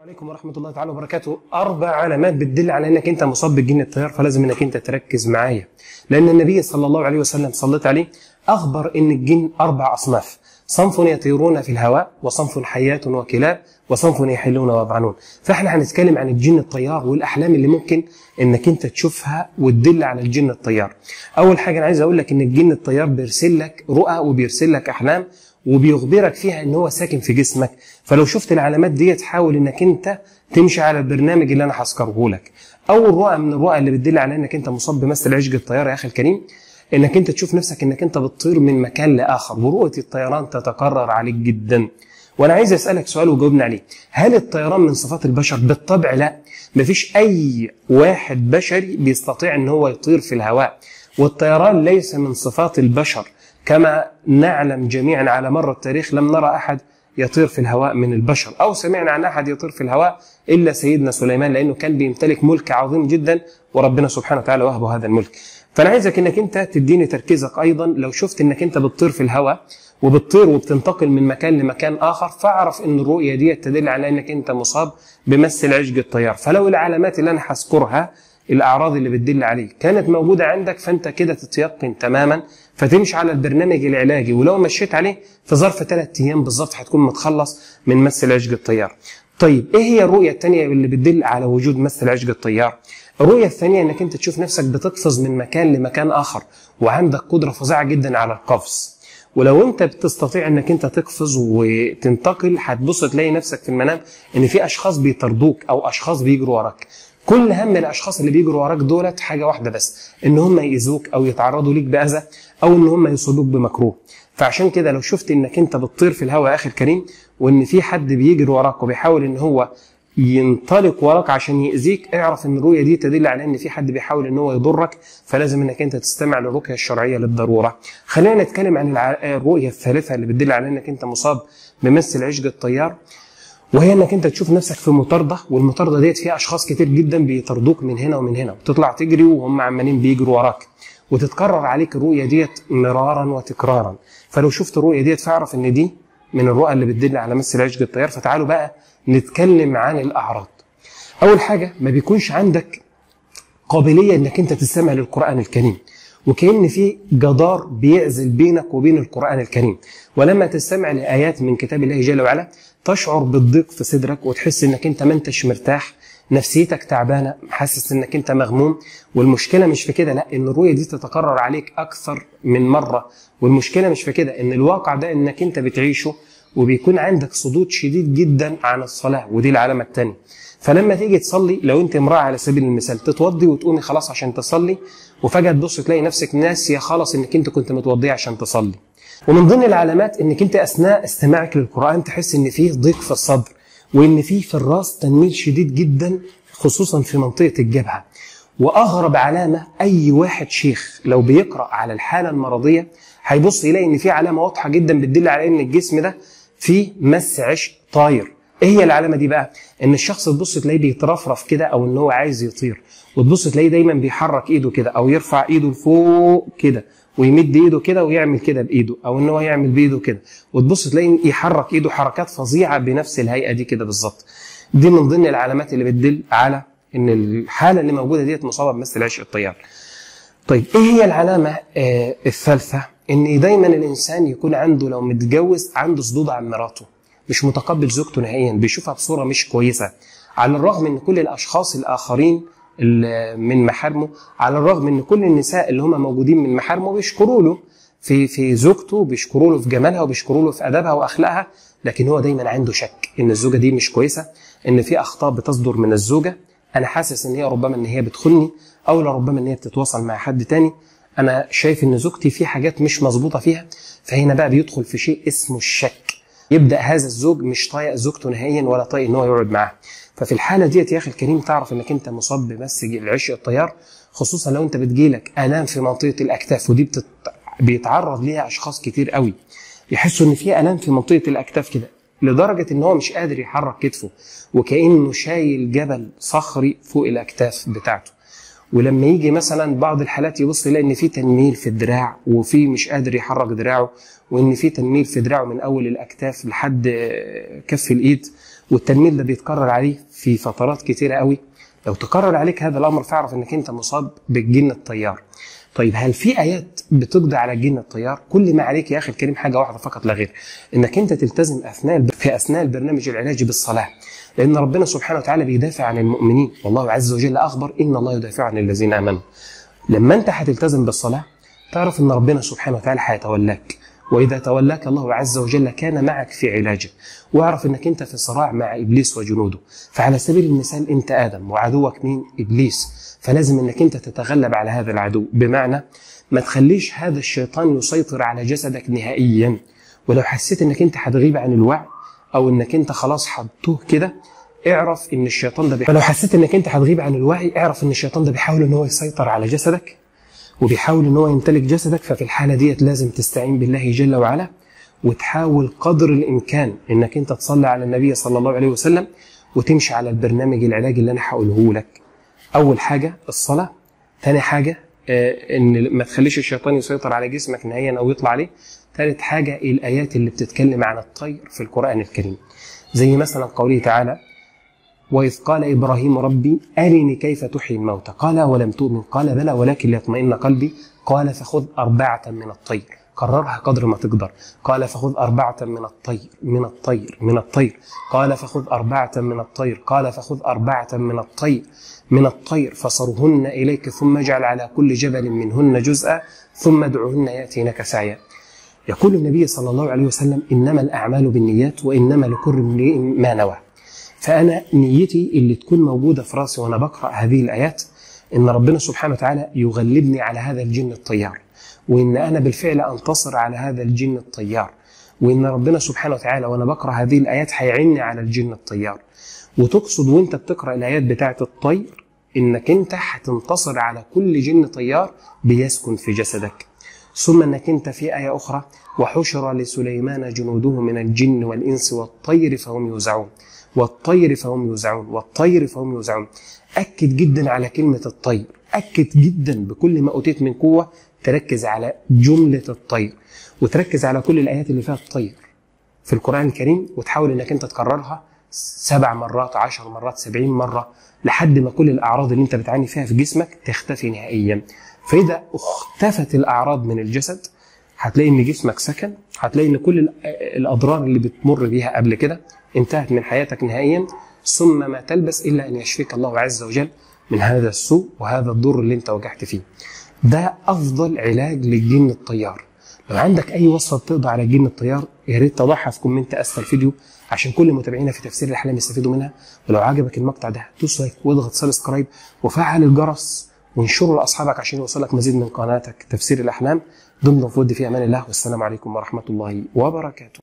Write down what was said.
عليكم ورحمة الله تعالى وبركاته أربع علامات بتدل على أنك أنت مصاب بالجن الطيار فلازم أنك أنت تركز معايا لأن النبي صلى الله عليه وسلم صليت عليه أخبر أن الجن أربع أصناف صنف يطيرون في الهواء وصنف حيات وكلاب وصنف يحلون ويضعنون فاحنا هنتكلم عن الجن الطيار والاحلام اللي ممكن انك انت تشوفها وتدل على الجن الطيار اول حاجه انا عايز اقول لك ان الجن الطيار بيرسل لك رؤى وبيرسل لك احلام وبيخبرك فيها ان هو ساكن في جسمك فلو شفت العلامات ديت حاول انك انت تمشي على البرنامج اللي انا هذكره لك اول رؤى من الرؤى اللي بتدل على انك انت مصاب بمثل عشق الطيار يا اخي الكريم انك انت تشوف نفسك انك انت بتطير من مكان لاخر ورؤيه الطيران تتكرر عليك جدا وانا عايز اسالك سؤال وجاوبني عليه هل الطيران من صفات البشر بالطبع لا مفيش اي واحد بشري بيستطيع ان هو يطير في الهواء والطيران ليس من صفات البشر كما نعلم جميعا على مر التاريخ لم نرى احد يطير في الهواء من البشر او سمعنا عن احد يطير في الهواء الا سيدنا سليمان لانه كان بيمتلك ملك عظيم جدا وربنا سبحانه وتعالى وهبه هذا الملك فانا عايزك انك انت تديني تركيزك ايضا لو شفت انك انت بتطير في الهواء وبتطير وبتنتقل من مكان لمكان اخر فاعرف ان الرؤيه دي تدل على انك انت مصاب بمثل عشق الطيار فلو العلامات اللي انا هذكرها الاعراض اللي بتدل عليه كانت موجوده عندك فانت كده تتيقن تماما فتمشي على البرنامج العلاجي ولو مشيت عليه في ظرف ثلاث ايام بالظبط هتكون متخلص من مثل عشق الطيار طيب ايه هي الرؤيه الثانيه اللي بتدل على وجود مثل عشق الطيار الرؤيه الثانيه انك انت تشوف نفسك بتقفز من مكان لمكان اخر وعندك قدره فظيعه جدا على القفز ولو انت بتستطيع انك انت تقفز وتنتقل هتبص تلاقي نفسك في المنام ان في اشخاص بيطاردوك او اشخاص بيجروا وراك كل هم الاشخاص اللي بيجروا وراك دولت حاجه واحده بس ان هم ياذوك او يتعرضوا ليك باذى او ان هم يصيبوك بمكروه فعشان كده لو شفت انك انت بتطير في الهواء يا اخي الكريم وان في حد بيجري وراك وبيحاول ان هو ينطلق وراك عشان يأذيك اعرف ان الرؤيه دي تدل على ان في حد بيحاول ان هو يضرك فلازم انك انت تستمع للرقيه الشرعيه للضروره. خلينا نتكلم عن الرؤيه الثالثه اللي بتدل على انك انت مصاب بمثل عشق الطيار وهي انك انت تشوف نفسك في مطارده والمطارده ديت فيها اشخاص كتير جدا بيطاردوك من هنا ومن هنا وتطلع تجري وهم عمالين بيجروا وراك وتتكرر عليك الرؤيه ديت مرارا وتكرارا فلو شفت الرؤيه ديت فاعرف ان دي من الرؤى اللي بتدل على مثل عشق الطيار فتعالوا بقى نتكلم عن الاعراض اول حاجه ما بيكونش عندك قابليه انك انت تستمع للقران الكريم وكأن في جدار بيعزل بينك وبين القرآن الكريم ولما تستمع لآيات من كتاب الله جل وعلا تشعر بالضيق في صدرك وتحس انك انت ما انتش مرتاح نفسيتك تعبانه حاسس انك انت مغموم والمشكله مش في كده لا ان الرؤيه دي تتكرر عليك اكثر من مره والمشكله مش في كده ان الواقع ده انك انت بتعيشه وبيكون عندك صدود شديد جدا عن الصلاه ودي العلامه الثانيه فلما تيجي تصلي لو انت امراه على سبيل المثال تتوضي وتقومي خلاص عشان تصلي وفجاه تبص تلاقي نفسك ناسيه خلاص انك انت كنت متوضيه عشان تصلي ومن ضمن العلامات انك انت اثناء استماعك للقران تحس ان فيه ضيق في الصدر وان فيه في الراس تنميل شديد جدا خصوصا في منطقه الجبهه واغرب علامه اي واحد شيخ لو بيقرا على الحاله المرضيه هيبص يلاقي ان في علامه واضحه جدا بتدل على ان الجسم ده فيه مس عشق طاير ايه هي العلامه دي بقى ان الشخص تبص تلاقيه بيترفرف كده او ان هو عايز يطير وتبص تلاقيه دايما بيحرك ايده كده او يرفع ايده لفوق كده ويمد ايده كده ويعمل كده بايده او ان هو يعمل بايده كده وتبص تلاقيه يحرك ايده حركات فظيعه بنفس الهيئه دي كده بالظبط دي من ضمن العلامات اللي بتدل على ان الحاله اللي موجوده ديت مصابه بمثل عشق الطيار طيب ايه هي العلامه آه الثالثه ان دايما الانسان يكون عنده لو متجوز عنده صدود عن مراته مش متقبل زوجته نهائيا بيشوفها بصوره مش كويسه على الرغم ان كل الاشخاص الاخرين من محارمه على الرغم ان كل النساء اللي هم موجودين من محارمه بيشكروا له في في زوجته بيشكروا له في جمالها وبيشكروا له في ادبها واخلاقها لكن هو دايما عنده شك ان الزوجه دي مش كويسه ان في اخطاء بتصدر من الزوجه انا حاسس ان هي ربما ان هي بتخوني او لربما ان هي بتتواصل مع حد تاني انا شايف ان زوجتي في حاجات مش مظبوطه فيها فهنا بقى بيدخل في شيء اسمه الشك يبدا هذا الزوج مش طايق زوجته نهائيا ولا طايق ان هو يقعد معاها ففي الحاله ديت يا اخي الكريم تعرف انك انت مصاب بمس العشق الطيار خصوصا لو انت بتجيلك الام في منطقه الاكتاف ودي بتت... بيتعرض ليها اشخاص كتير قوي يحسوا ان في الام في منطقه الاكتاف كده لدرجه ان هو مش قادر يحرك كتفه وكانه شايل جبل صخري فوق الاكتاف بتاعته ولما يجي مثلا بعض الحالات يبص يلاقي ان في تنميل في الدراع وفي مش قادر يحرك دراعه وان في تنميل في دراعه من اول الاكتاف لحد كف الايد والتنميل ده بيتكرر عليه في فترات كتيره قوي لو تكرر عليك هذا الامر فاعرف انك انت مصاب بالجن الطيار طيب هل في ايات بتقضي على الجن الطيار كل ما عليك يا اخي الكريم حاجه واحده فقط لا غير انك انت تلتزم اثناء في اثناء البرنامج العلاجي بالصلاه لان ربنا سبحانه وتعالى بيدافع عن المؤمنين والله عز وجل اخبر ان الله يدافع عن الذين امنوا لما انت هتلتزم بالصلاه تعرف ان ربنا سبحانه وتعالى هيتولاك واذا تولاك الله عز وجل كان معك في علاجه واعرف انك انت في صراع مع ابليس وجنوده فعلى سبيل المثال انت ادم وعدوك مين ابليس فلازم انك انت تتغلب على هذا العدو بمعنى ما تخليش هذا الشيطان يسيطر على جسدك نهائيا ولو حسيت انك انت هتغيب عن الوعي او انك انت خلاص حطوه كده اعرف ان الشيطان ده بي... فلو حسيت انك انت هتغيب عن الوعي اعرف ان الشيطان ده بيحاول ان هو يسيطر على جسدك وبيحاول ان هو يمتلك جسدك ففي الحاله ديت لازم تستعين بالله جل وعلا وتحاول قدر الامكان انك انت تصلي على النبي صلى الله عليه وسلم وتمشي على البرنامج العلاجي اللي انا هقوله لك اول حاجه الصلاه ثاني حاجه آه ان ما تخليش الشيطان يسيطر على جسمك نهائيا او يطلع عليه ثالث حاجه الايات اللي بتتكلم عن الطير في القران الكريم زي مثلا قوله تعالى وإذ قال إبراهيم ربي أرني كيف تحيي الموتى قال ولم تؤمن قال بلى ولكن ليطمئن قلبي قال فخذ أربعة من الطير كررها قدر ما تقدر قال فخذ أربعة من الطير من الطير من الطير قال فخذ أربعة من الطير قال فخذ أربعة من الطير من الطير فصرهن إليك ثم اجعل على كل جبل منهن جزءا ثم ادعهن يأتينك سعيا يقول النبي صلى الله عليه وسلم إنما الأعمال بالنيات وإنما لكل امرئ ما نوى فأنا نيتي اللي تكون موجودة في راسي وأنا بقرأ هذه الآيات إن ربنا سبحانه وتعالى يغلبني على هذا الجن الطيار وإن أنا بالفعل أنتصر على هذا الجن الطيار وإن ربنا سبحانه وتعالى وأنا بقرأ هذه الآيات هيعني على الجن الطيار وتقصد وأنت بتقرأ الآيات بتاعة الطير إنك أنت هتنتصر على كل جن طيار بيسكن في جسدك ثم انك انت في ايه اخرى وحشر لسليمان جنوده من الجن والانس والطير فهم يوزعون والطير فهم يوزعون والطير فهم يوزعون اكد جدا على كلمه الطير اكد جدا بكل ما اوتيت من قوه تركز على جمله الطير وتركز على كل الايات اللي فيها الطير في القران الكريم وتحاول انك انت تكررها سبع مرات عشر مرات سبعين مرة لحد ما كل الأعراض اللي أنت بتعاني فيها في جسمك تختفي نهائيا فإذا اختفت الأعراض من الجسد هتلاقي إن جسمك سكن هتلاقي إن كل الأضرار اللي بتمر بيها قبل كده انتهت من حياتك نهائيا ثم ما تلبس إلا أن يشفيك الله عز وجل من هذا السوء وهذا الضر اللي أنت وجعت فيه ده أفضل علاج للجن الطيار لو عندك أي وصفة بتقضي على الجن الطيار يا ريت تضعها في كومنت أسفل الفيديو عشان كل متابعينا في تفسير الاحلام يستفيدوا منها ولو عجبك المقطع ده دوس لايك واضغط سبسكرايب وفعل الجرس وانشره لاصحابك عشان يوصلك مزيد من قناتك تفسير الاحلام ضمن فود في امان الله والسلام عليكم ورحمه الله وبركاته